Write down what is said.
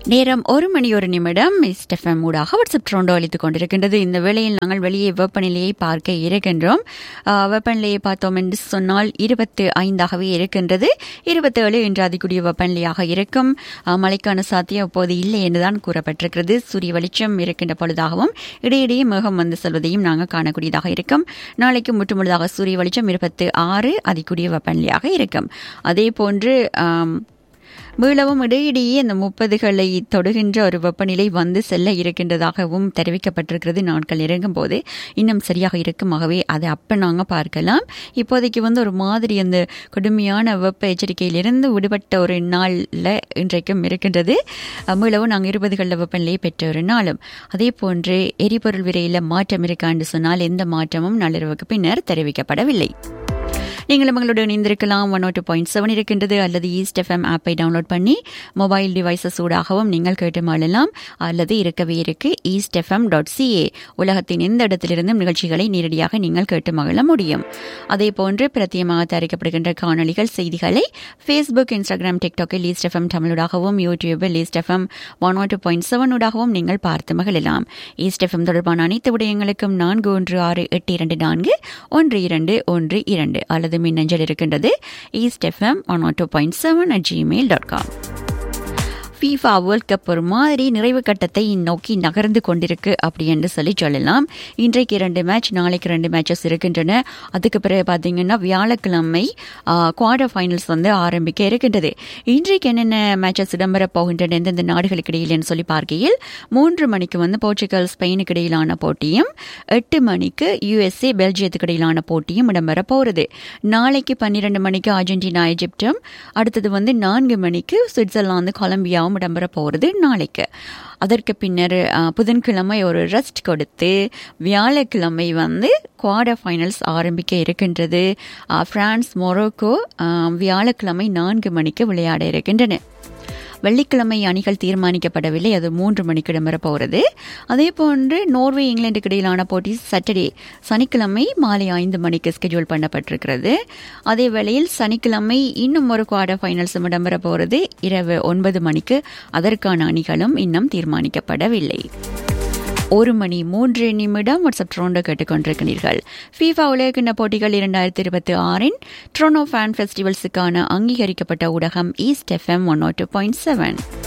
நேரம் ஒரு மணி ஒரு நிமிடம் ஸ்டெஃபம் ஊடாக வாட்ஸ்அப் ட்ரோண்டோ அளித்துக் கொண்டிருக்கின்றது இந்த வேளையில் நாங்கள் வெளியே வெப்பநிலையை பார்க்க இருக்கின்றோம் ஆஹ், வெப்பநிலையை பார்த்தோம் என்று சொன்னால் இருபத்து ஐந்தாகவே இருக்கின்றது இருபத்தேழு இன்று அதிகூடிய வெப்பநிலையாக இருக்கும் ஆஹ், மழைக்கான சாத்தியம் அப்போது இல்லை என்றுதான் கூறப்பட்டிருக்கிறது சூரிய வெளிச்சம் இருக்கின்ற பொழுதாகவும் இடையிடையே மேகம் வந்து செல்வதையும் நாங்கள் காணக்கூடியதாக இருக்கும் நாளைக்கு முற்றுமுழுதாக சூரிய வெளிச்சம் இருபத்து ஆறு அதிகூடிய வெப்பநிலையாக இருக்கும் அதே போன்று ஆம், மீளவும் இடையிடையே அந்த முப்பதுகளை தொடுகின்ற ஒரு வெப்பநிலை வந்து செல்ல இருக்கின்றதாகவும் தெரிவிக்கப்பட்டிருக்கிறது நாட்கள் இறங்கும் போது இன்னும் சரியாக இருக்குமாகவே அதை அப்ப நாங்கள் பார்க்கலாம் இப்போதைக்கு வந்து ஒரு மாதிரி அந்த கடுமையான வெப்ப எச்சரிக்கையிலிருந்து விடுபட்ட ஒரு நாளில் இன்றைக்கும் இருக்கின்றது அஹ், மீளவும் நாங்கள் இருபதுகளில் வெப்பநிலையை பெற்ற ஒரு நாளும் அதே போன்று எரிபொருள் விலையில் மாற்றம் இருக்கான்னு சொன்னால் எந்த மாற்றமும் நள்ளிரவுக்கு பின்னர் தெரிவிக்கப்படவில்லை நீங்களும் எங்களுடன் இணைந்திருக்கலாம் ஒன் டூ பாயிண்ட் செவன் இருக்கின்றது அல்லது ஈஸ்ட் எஃப்எம் ஆப்பை டவுன்லோட் பண்ணி மொபைல் டிவைசஸ் ஊடாகவும் நீங்கள் கேட்டு மாளலாம் அல்லது இருக்கவே இருக்கு ஈஸ்ட் எஃப்எம் டாட் சிஏ உலகத்தின் எந்த இடத்திலிருந்தும் நிகழ்ச்சிகளை நேரடியாக நீங்கள் கேட்டு மகிழ முடியும் அதே போன்று பிரத்தியமாக தயாரிக்கப்படுகின்ற காணொளிகள் செய்திகளை ஃபேஸ்புக் இன்ஸ்டாகிராம் டிக்டாக்கில் ஈஸ்ட் எஃப்எம் தமிழூடாகவும் யூடியூபில் East FM one two point seven ஊடாகவும் நீங்கள் பார்த்து மகிழலாம் ஈஸ்ட் எஃப்எம் தொடர்பான அனைத்து விடயங்களுக்கும் நான்கு ஒன்று ஆறு எட்டு இரண்டு நான்கு ஒன்று இரண்டு ஒன்று இரண்டு அல்லது மின்னஞ்சல் இருக்கின்றது East FM one two point seven at Gmail dot com FIFA world cup ஒரு மாதிரி நிறைவு கட்டத்தை நோக்கி நகர்ந்து கொண்டிருக்கு அப்படி என்று சொல்லி சொல்லலாம் இன்றைக்கு இரண்டு மேட்ச் நாளைக்கு ரெண்டு மேட்சஸ் இருக்கின்றன அதுக்கு பிறகு பார்த்தீங்கன்னா வியாழக்கிழமை குவார்டர் ஃபைனல்ஸ் வந்து ஆரம்பிக்க இருக்கின்றது இன்றைக்கு என்னென்ன மேட்சஸ் இடம்பெற போகின்றன எந்தெந்த நாடுகளுக்கு இடையிலன்னு சொல்லி பார்க்கையில் மூன்று மணிக்கு வந்து போர்ச்சுகல் ஸ்பெயினுக்கு இடையிலான போட்டியும் எட்டு மணிக்கு யுஎஸ்ஏ பெல்ஜியத்துக்கு இடையிலான போட்டியும் இடம்பெற போகிறது நாளைக்கு பன்னிரண்டு மணிக்கு அர்ஜென்டினா எஜிப்டும் அடுத்தது வந்து நான்கு மணிக்கு சுவிட்சர்லாந்து கொலம்பியாவும் இடம்பெற போகிறது நாளைக்கு அதற்கு பின்னர் அஹ், புதன்கிழமை ஒரு ரெஸ்ட் கொடுத்து வியாழக்கிழமை வந்து குவார்டர் ஃபைனல்ஸ் ஆரம்பிக்க இருக்கின்றது அஹ், பிரான்ஸ் மொரோக்கோ அஹ், வியாழக்கிழமை நான்கு மணிக்கு விளையாட இருக்கின்றன வெள்ளிக்கிழமை அணிகள் தீர்மானிக்கப்படவில்லை அது மூன்று மணிக்கு இடம்பெற போகிறது அதே போன்று நோர்வே இங்கிலாந்துக்கு இடையிலான போட்டி சாட்டர்டே சனிக்கிழமை மாலை ஐந்து மணிக்கு ஸ்கெடியூல் பண்ணப்பட்டிருக்கிறது அதே வேளையில் சனிக்கிழமை இன்னும் ஒரு குவார்டர் ஃபைனல்ஸும் இடம்பெற போகிறது இரவு ஒன்பது மணிக்கு அதற்கான அணிகளும் இன்னும் தீர்மானிக்கப்படவில்லை ஒரு மணி மூன்று நிமிடம் வாட்ஸ்அப் ட்ரோண்டோ கேட்டுக்கொண்டிருக்கிறீர்கள் ஃபீஃபா உலகக்கிண்ண போட்டிகள் இரண்டாயிரத்தி இருபத்தி ஆறின் ட்ரோனோ ஃபேன் ஃபெஸ்டிவல்ஸுக்கான அங்கீகரிக்கப்பட்ட ஊடகம் East FM one two point seven